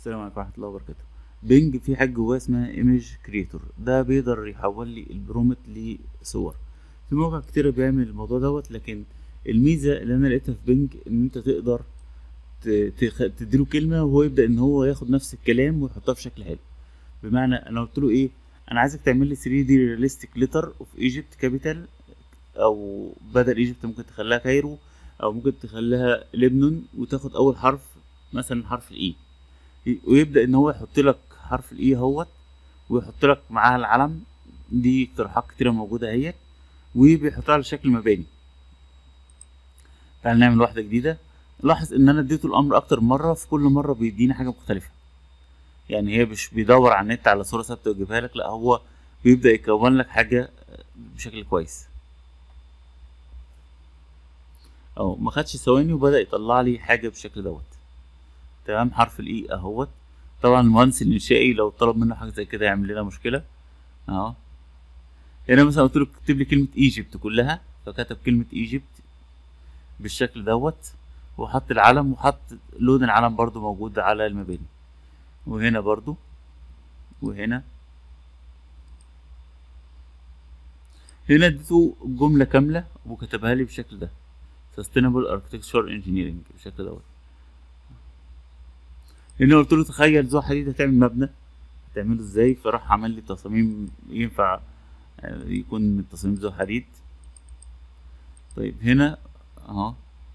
السلام عليكم ورحمه الله وبركاته بينج في حاجه جواه اسمها ايمج كريتور ده بيقدر يحول لي البرومت لصور في مواقع كتيره بيعمل الموضوع دوت لكن الميزه اللي انا لقيتها في بينج ان انت تقدر ت- تخ- تديله كلمه وهو يبدا ان هو ياخد نفس الكلام ويحطها في شكل حلو بمعنى انا قلت له ايه انا عايزك تعمل لي 3 دي رياليستيك ليتر اوف ايجيبت كابيتال او بدل ايجيبت ممكن تخليها كايرو او ممكن تخليها لبنان وتاخد اول حرف مثلا حرف الاي ويبدا ان هو يحط لك حرف الاي اهوت ويحط لك معاها العلم دي اقتراحات كتيره موجوده اهيت وبيحطها على شكل مباني تعال نعمل واحده جديده لاحظ ان انا اديته الامر اكتر من مره في كل مره بيديني حاجه مختلفه يعني هي مش بيدور على النت على صوره ثابته ويجيبها لك لا هو بيبدا يكون لك حاجه بشكل كويس اهو ما خدش ثواني وبدا يطلع لي حاجه بالشكل دوت تمام حرف الاي اهوت طبعا المهندس الانشائي لو طلب منه حاجه زي كده يعمل لنا مشكله اهو هنا مثلا قلت له اكتب لي كلمه ايجيبت كلها فكتب كلمه ايجيبت بالشكل دوت وحط العلم وحط لون العلم برضو موجود على المباني وهنا برضو وهنا هنا اديته جملة كاملة وكتبها لي بالشكل ده Sustainable Architecture Engineering بالشكل دوت هنا قلت له تخيل ذو حديد هتعمل مبنى هتعمله ازاي فراح عمل لي تصاميم ينفع آه، يكون من تصاميم ذو حديد طيب هنا اهو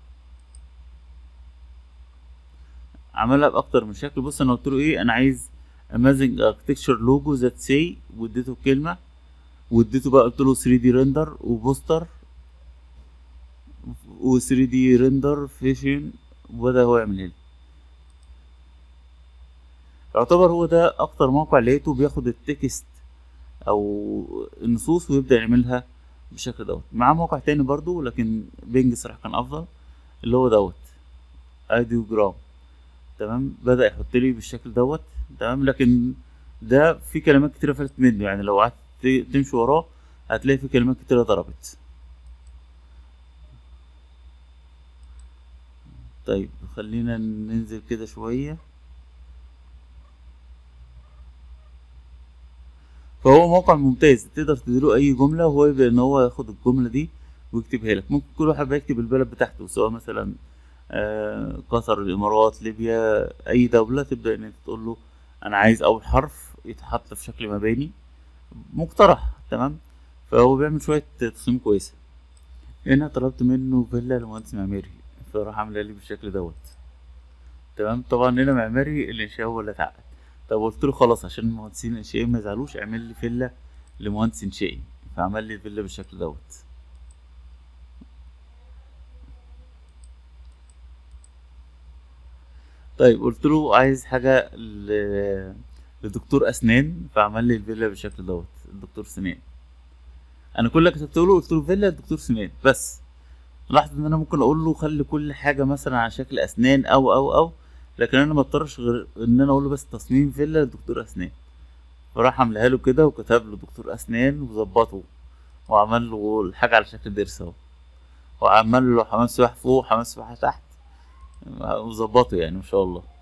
عملها باكتر من شكل بص انا قلت له ايه انا عايز امازنج اركتكتشر لوجو ذات سي واديته كلمه واديته بقى قلت له 3 دي ريندر وبوستر و 3 دي ريندر فيشن وبدا هو يعملها لي يعتبر هو ده اكتر موقع لقيته بياخد التكست او النصوص ويبدا يعملها بالشكل دوت معاه موقع تاني برضو لكن بينج صراحه كان افضل اللي هو دوت ايديوجرام تمام بدا يحط لي بالشكل دوت تمام لكن ده في كلمات كتيره فاتت منه يعني لو قعدت تمشي وراه هتلاقي في كلمات كتيره ضربت طيب خلينا ننزل كده شويه فهو موقع ممتاز تقدر تديله اي جمله وهو يبدا ان هو ياخد الجمله دي ويكتبها لك ممكن كل واحد بيكتب البلد بتاعته سواء مثلا آه، قطر الامارات ليبيا اي دوله تبدا ان انت تقول له انا عايز اول حرف يتحط في شكل مباني مقترح تمام فهو بيعمل شويه تصميم كويسه هنا طلبت منه فيلا لمهندس معماري فراح عاملها لي بالشكل دوت تمام طبعا هنا معماري الانشاء هو اللي اتعقد طب قلت له خلاص عشان المهندسين الانشائيين ما يزعلوش اعمل لي فيلا لمهندس انشائي فعمل لي الفيلا بالشكل دوت طيب قلت له عايز حاجة ل... لدكتور أسنان فعمل لي الفيلا بالشكل دوت الدكتور سنان أنا كل اللي كتبت له قلت له فيلا دكتور سنان بس لاحظ إن أنا ممكن أقول له خلي كل حاجة مثلا على شكل أسنان أو أو أو لكن أنا ما اضطرش غير إن أنا أقول له بس تصميم فيلا لدكتور أسنان فراح عاملها له كده وكتب له دكتور أسنان وظبطه وعمل له الحاجة على شكل ضرس أهو وعمل له حمام سباحة فوق وحمام سباحة تحت وظبطه يعني ما شاء الله